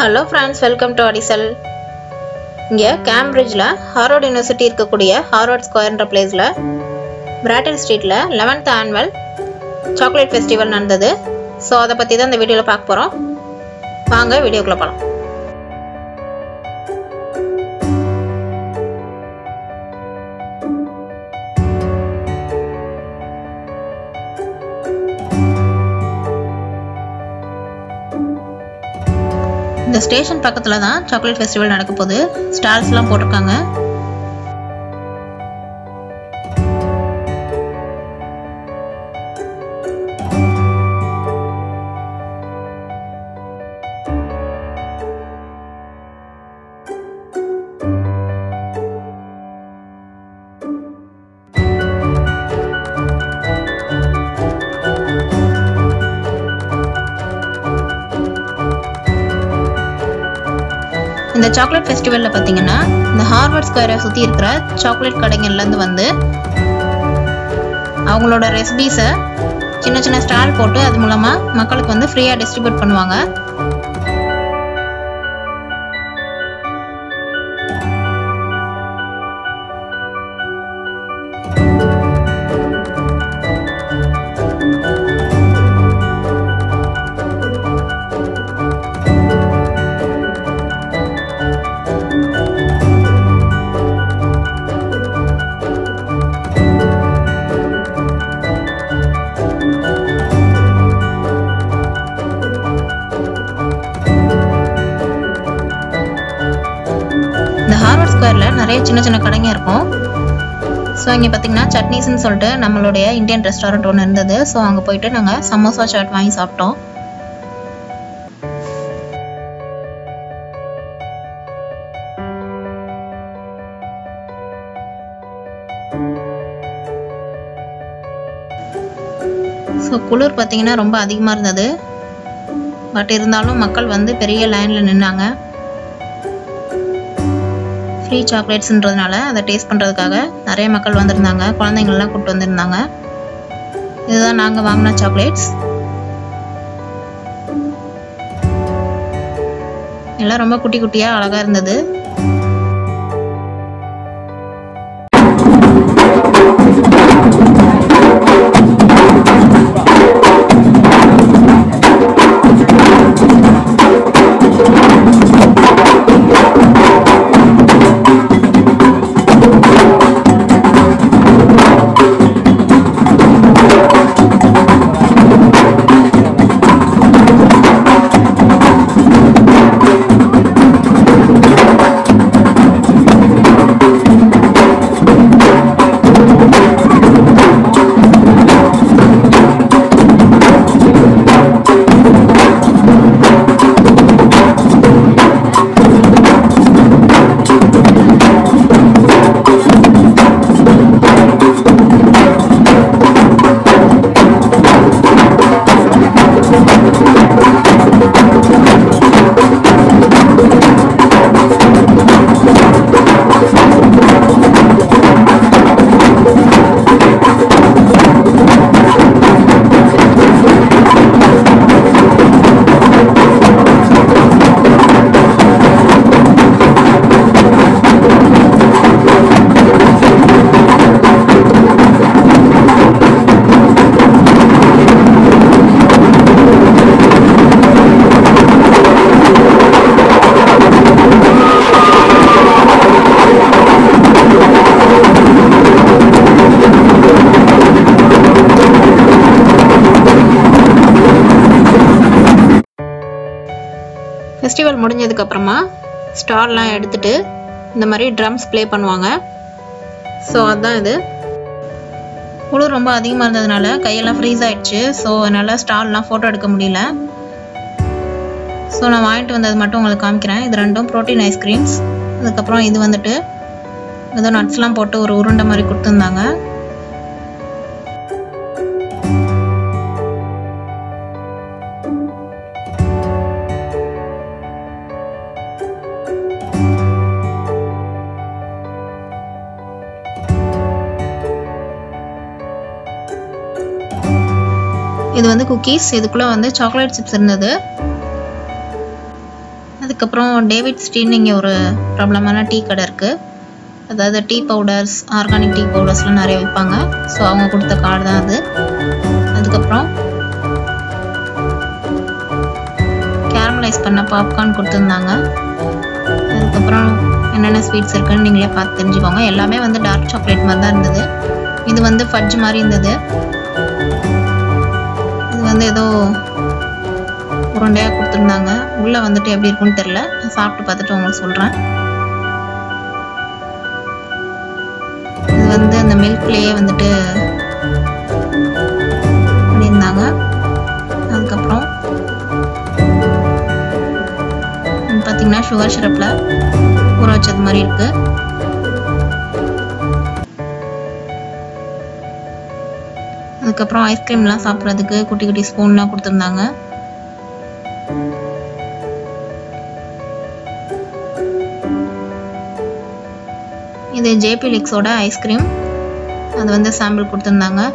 hello friends welcome to அடிசல் இங்கே கேம்பிரிட்ஜில் ஹார்வர்ட் யூனிவர்சிட்டி இருக்கக்கூடிய ஹார்வர்ட் ஸ்கொயர்ன்ற பிளேஸில் பிராட்டில் ஸ்ட்ரீட்டில் லெவன்த் ஆனுவல் சாக்லேட் ஃபெஸ்டிவல் நடந்தது ஸோ அதை பற்றி தான் இந்த வீடியோவில் பார்க்க போகிறோம் வாங்க வீடியோக்குள்ளே போகலாம் இந்த ஸ்டேஷன் பக்கத்தில் தான் சாக்லேட் ஃபெஸ்டிவல் நடக்க போகுது ஸ்டால்ஸ்லாம் போட்டிருக்காங்க இந்த சாக்லேட் ஃபெஸ்டிவலில் பார்த்தீங்கன்னா இந்த ஹார்வர்ட் ஸ்கொயரை சுற்றி இருக்கிற சாக்லேட் கடைகள்லேருந்து வந்து அவங்களோட ரெசிபீஸை சின்ன சின்ன ஸ்டால் போட்டு அது மூலமாக மக்களுக்கு வந்து ஃப்ரீயாக டிஸ்ட்ரிபியூட் பண்ணுவாங்க இந்த ஹார்வர்ட் ஸ்கொயரில் நிறைய சின்ன சின்ன கடைங்க இருக்கும் ஸோ இங்கே பார்த்தீங்கன்னா சட்னிஸ்ன்னு சொல்லிட்டு நம்மளுடைய இந்தியன் ரெஸ்டாரண்ட் ஒன்று இருந்தது ஸோ அங்கே போயிட்டு நாங்கள் சமோசா சாட் வாங்கி சாப்பிட்டோம் ஸோ குளிர் பார்த்தீங்கன்னா ரொம்ப அதிகமாக இருந்தது பட் இருந்தாலும் மக்கள் வந்து பெரிய லைனில் நின்னாங்க ஃப்ரீ சாக்லேட்ஸ்ன்றதுனால அதை டேஸ்ட் பண்ணுறதுக்காக நிறைய மக்கள் வந்திருந்தாங்க குழந்தைங்கள்லாம் கூப்பிட்டு வந்திருந்தாங்க இதுதான் நாங்கள் வாங்கின சாக்லேட்ஸ் எல்லாம் ரொம்ப குட்டி குட்டியாக அழகாக இருந்தது ஃபெஸ்டிவல் முடிஞ்சதுக்கு அப்புறமா ஸ்டால்லாம் எடுத்துட்டு இந்த மாதிரி ட்ரம்ஸ் ப்ளே பண்ணுவாங்க ஸோ அதுதான் இது குளிர் ரொம்ப அதிகமாக இருந்ததுனால கையெல்லாம் ஃப்ரீஸ் ஆயிடுச்சு ஸோ என்னால் ஸ்டால்லாம் ஃபோட்டோ எடுக்க முடியல ஸோ நான் வாங்கிட்டு வந்தது மட்டும் உங்களுக்கு காமிக்கிறேன் இது ரெண்டும் ப்ரோட்டீன் ஐஸ்கிரீம்ஸ் அதுக்கப்புறம் இது வந்துட்டு ஏதோ நட்ஸ்லாம் போட்டு ஒரு உருண்டை மாதிரி கொடுத்துருந்தாங்க இது வந்து குக்கீஸ் இதுக்குள்ளே வந்து சாக்லேட் சிப்ஸ் இருந்தது அதுக்கு அதுக்கப்புறம் டேவிட் ஸ்டீன் இங்கே ஒரு பிரபலமான டீ கடை இருக்குது அதாவது டீ பவுடர்ஸ் ஆர்கானிக் டீ பவுடர்ஸ்லாம் நிறைய விற்பாங்க ஸோ அவங்க கொடுத்த கார்டு தான் அது அதுக்கப்புறம் கேரமலைஸ் பண்ண பாப்கார்ன் கொடுத்துருந்தாங்க அதுக்கப்புறம் என்னென்ன ஸ்வீட்ஸ் இருக்குன்னு நீங்களே பார்த்து தெரிஞ்சுக்கோங்க எல்லாமே வந்து டார்க் சாக்லேட் மாதிரி தான் இருந்தது இது வந்து ஃபட்ஜ் மாதிரி இருந்தது இது வந்து ஏதோ உருண்டையாக கொடுத்துருந்தாங்க உள்ளே வந்துட்டு எப்படி இருக்குன்னு தெரில சாப்பிட்டு பார்த்துட்டு உங்களுக்கு சொல்கிறேன் இது வந்து அந்த மில்க்லேயே வந்துட்டு பண்ணியிருந்தாங்க அதுக்கப்புறம் பார்த்தீங்கன்னா சுகர் சிரப்பில் ஊற வச்சது மாதிரி இருக்கு அதுக்கப்புறம் ஐஸ்கிரீம்லாம் சாப்பிட்றதுக்கு குட்டி குட்டி ஸ்பூன்லாம் கொடுத்துருந்தாங்க இது ஜேபி லிக்ஸோட ஐஸ்கிரீம் அது வந்து சாம்பிள் கொடுத்துருந்தாங்க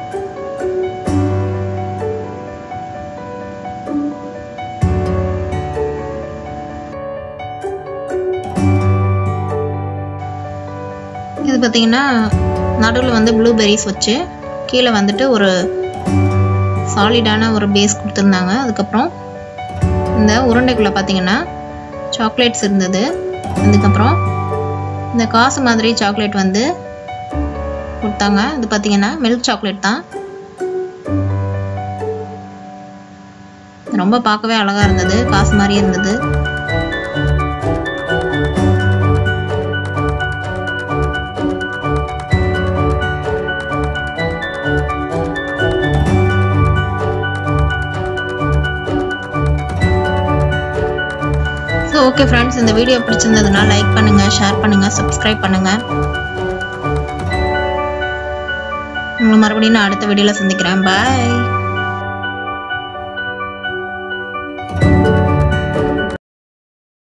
இது பார்த்தீங்கன்னா நடுவில் வந்து ப்ளூபெரிஸ் வச்சு கீழே வந்துட்டு ஒரு சாலிடான ஒரு பேஸ் கொடுத்துருந்தாங்க அதுக்கப்புறம் இந்த உருண்டைக்குள்ளே பார்த்தீங்கன்னா சாக்லேட்ஸ் இருந்தது அதுக்கப்புறம் இந்த காசு மாதிரி சாக்லேட் வந்து கொடுத்தாங்க இது பார்த்தீங்கன்னா மில்க் சாக்லேட் தான் ரொம்ப பார்க்கவே அழகாக இருந்தது காசு மாதிரி இருந்தது ஸோ ஓகே ஃப்ரெண்ட்ஸ் இந்த வீடியோ பிடிச்சிருந்ததுன்னா லைக் பண்ணுங்கள் ஷேர் பண்ணுங்கள் சப்ஸ்கிரைப் பண்ணுங்கள் உங்களை மறுபடியும் நான் அடுத்த வீடியோவில் சந்திக்கிறேன் பாய்